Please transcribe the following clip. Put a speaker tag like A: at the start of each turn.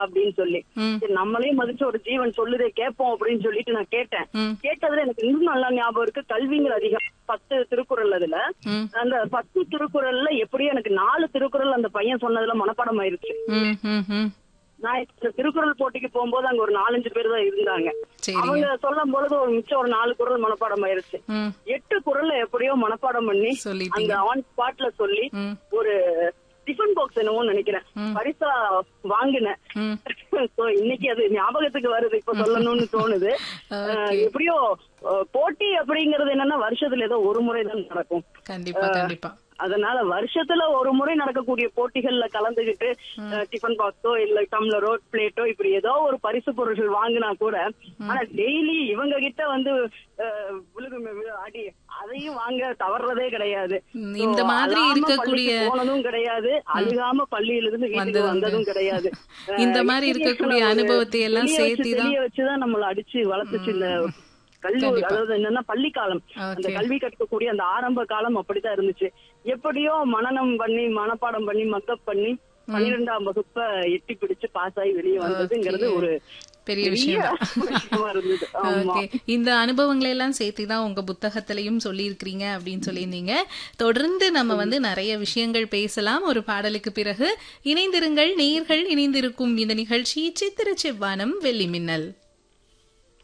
A: அப்படின்னு சொல்லி
B: ம்.
A: சரி, நம்மளையும் மதிச்சு ஒரு ஜீவன் சொல்லுதே கேட்போம் அப்படின்னு சொல்லிட்டு நான் கேட்டேன்
B: ம்.
A: கேட்டதுல எனக்கு இன்னும் நல்லா ஞாபகம் இருக்கு கல்விங்கிற அதிகம் பத்து திருக்குறள் அதுல
B: ம்.
A: அந்த பத்து திருக்குறள்ல எப்படியும் எனக்கு நாலு திருக்குறள் அந்த பையன் சொன்னதுல மனப்பாடம் ஆயிருச்சு
B: ம் ம் ம்
A: நான் இந்த திருக்குறள் போட்டிக்கு போகும்போது அங்க ஒரு நாலஞ்சு பேர் தான் இருந்தாங்க
B: சரிங்க
A: அவங்க சொல்லும் பொழுது ஒரு மிச்சம் ஒரு நாலு குறள் மனப்பாடம் ஆயிருச்சு
B: ம்
A: எட்டு குறள்ல எப்படியோ மனப்பாடம் பண்ணி
B: சொல்லிட்டீங்க
A: அந்த ஆன் ஸ்பாட்ல சொல்லி
B: ம்
A: ஒரு டிஃபன் பாக்ஸ் என்னமோ நினைக்கிறேன் பரிசா வாங்கினேன்
B: ம்
A: So, இன்னைக்கு அது ஞாபகத்துக்கு வருது இப்ப சொல்லணும்னு தோணுது அஹ், எப்படியோ அஹ், போட்டி அப்படிங்கறது என்னன்னா வருஷத்துல ஏதோ ஒரு முறை தான் நடக்கும்
B: கண்டிப்பா கண்டிப்பா
A: அதனால வருஷத்துல ஒரு முறை நடக்கக்கூடிய போட்டிகள்ல கலந்துகிட்டு அஹ், டிஃபன் பாக்ஸோ இல்ல டம்ளரோ பிளேட்டோ இப்படி ஏதோ ஒரு பரிசு பொருட்கள் வாங்கினா கூட ஆனா டெய்லி இவங்க கிட்ட வந்து அஹ், விழுகுமே விழு அடி அதையும் வாங்க தவறதே கிடையாது
B: ம்,
A: So,
B: இந்த மாதிரி
A: அழாம
B: இருக்கக்கூடிய-
A: பள்ளிக்கு போனதும் கிடையாது அழுகாம பள்ளியில இருந்து வீட்டுக்கு
B: வந்ததும்
A: வந்ததும் கிடையாது
B: இந்த
A: அஹ்,
B: மாதிரி
A: இப்படி
B: இருக்கக்கூடிய
A: ஒரு
B: அனுபவத்தை எல்லாம்
A: தெளிய வச்சு-
B: சேர்த்துதான்
A: தெளிய வச்சுதான் நம்மள அடிச்சு வளர்த்துச்சு இந்த கல்லூரி அதாவது என்னன்னா பள்ளி காலம் அந்த
B: Okay.
A: கல்வி கற்கக்கூடிய அந்த ஆரம்ப காலம் அப்படித்தான் இருந்துச்சு எப்படியோ மனனம் பண்ணி மனப்பாடம் பண்ணி மக்கப் பண்ணி பன்னிரெண்டாம் வகுப்ப எட்டி பிடிச்சு பாஸ் ஆகி வெளியே வந்ததுங்கிறது ஒரு
B: பெரிய விஷயம் தான்.
A: விஷயமா இருந்தது ஆமா
B: ஓகே இந்த அனுபவங்களை எல்லாம் சேர்த்து தான் உங்க புத்தகத்திலையும் சொல்லியிருக்கிறீங்க அப்படின்னு சொல்லியிருந்தீங்க தொடர்ந்து நம்ம வந்து நிறைய விஷயங்கள் பேசலாம் ஒரு பாடலுக்கு பிறகு இணைந்திருங்கள் நேர்கள் இணைந்திருக்கும் இந்த நிகழ்ச்சி சித்திர செவ்வானம் வெள்ளி மின்னல்